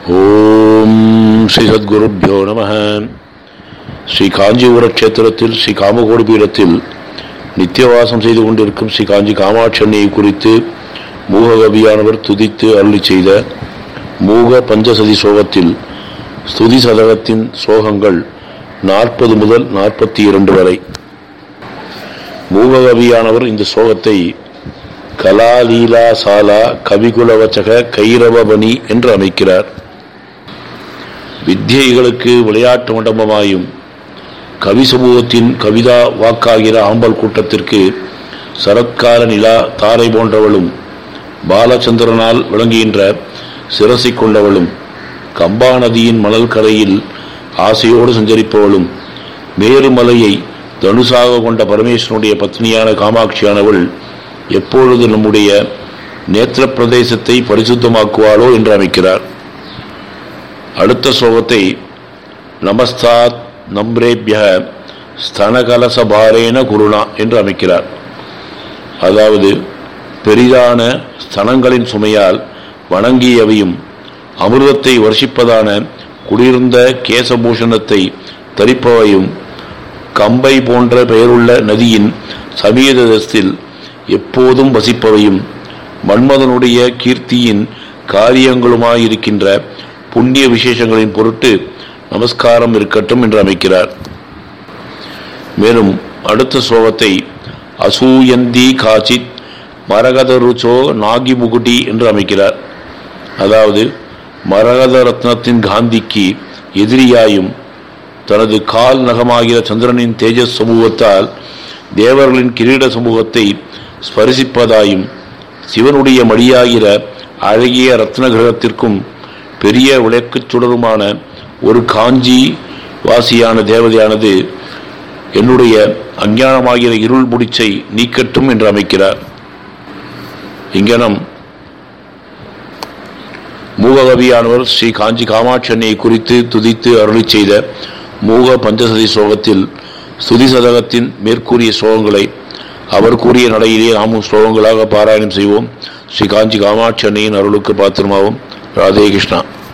ஓம் ஸ்ரீ சத்குருப்பியோ நம ஸ்ரீ காஞ்சிபுர கஷேத்திரத்தில் ஸ்ரீ காமகோடி பீடத்தில் நித்தியவாசம் செய்து கொண்டிருக்கும் ஸ்ரீ காஞ்சி காமாட்சண்ணியை குறித்து மூககவியானவர் துதித்து அருளி செய்த மூக பஞ்சசதி சோகத்தில் ஸ்துதி சதகத்தின் சோகங்கள் நாற்பது முதல் நாற்பத்தி இரண்டு வரை மூககவியானவர் இந்த சோகத்தை கலாலீலா சாலா கவிகுலவச்சக கைரவபணி என்று அமைக்கிறார் வித்யைகளுக்கு விளையாட்டு மண்டபமாயும் கவி சமூகத்தின் கவிதா வாக்காகிற ஆம்பல் கூட்டத்திற்கு சரத்கால நிலா தாரை போன்றவளும் பாலச்சந்திரனால் விளங்குகின்ற சிரசை கொண்டவளும் கம்பா நதியின் மணல் கரையில் ஆசையோடு சஞ்சரிப்பவளும் மேருமலையை தனுசாக கொண்ட பரமேஸ்வரனுடைய பத்னியான காமாட்சியானவள் எப்பொழுது நம்முடைய நேத்திர பிரதேசத்தை பரிசுத்தமாக்குவாளோ என்று அமைக்கிறார் அடுத்த ஸ்லோகத்தை நமஸ்தாத் நம்ரேபிய ஸ்தனகலசபாரேன குருணா என்று அமைக்கிறார் அதாவது பெரிதான ஸ்தனங்களின் சுமையால் வணங்கியவையும் அமிர்தத்தை வருஷிப்பதான குளிர்ந்த கேசபூஷணத்தை தரிப்பவையும் கம்பை போன்ற பெயருள்ள நதியின் சமீதத்தில் எப்போதும் வசிப்பவையும் மன்மதனுடைய கீர்த்தியின் காரியங்களுமாயிருக்கின்ற புண்ணிய விசேஷங்களின் பொருட்டு நமஸ்காரம் இருக்கட்டும் என்று அமைக்கிறார் மேலும் அடுத்த ஸ்லோகத்தை அசூயந்தி காச்சித் மரகத ருச்சோ நாகி முகுடி என்று அமைக்கிறார் அதாவது மரகத ரத்னத்தின் காந்திக்கு எதிரியாயும் தனது கால் நகமாகிற சந்திரனின் தேஜஸ் சமூகத்தால் தேவர்களின் கிரீட சமூகத்தை ஸ்பரிசிப்பதாயும் சிவனுடைய மடியாகிற அழகிய ரத்ன கிரகத்திற்கும் பெரிய விளக்குச் சுடருமான ஒரு காஞ்சி வாசியான தேவதையானது என்னுடைய அஞ்ஞானமாகிற இருள் முடிச்சை நீக்கட்டும் என்று அமைக்கிறார் இங்கனம் மூககவியானவர் ஸ்ரீ காஞ்சி காமாட்சண்ணியை குறித்து துதித்து அருளி செய்த மூக பஞ்சசதி ஸ்லோகத்தில் ஸ்துதி சதகத்தின் மேற்கூறிய ஸ்லோகங்களை அவர் கூறிய நடையிலே நாமும் ஸ்லோகங்களாக பாராயணம் செய்வோம் ஸ்ரீ காஞ்சி காமாட்சி அன்னையின் அருளுக்கு பாத்திரமாவும் ராதே கிருஷ்ணா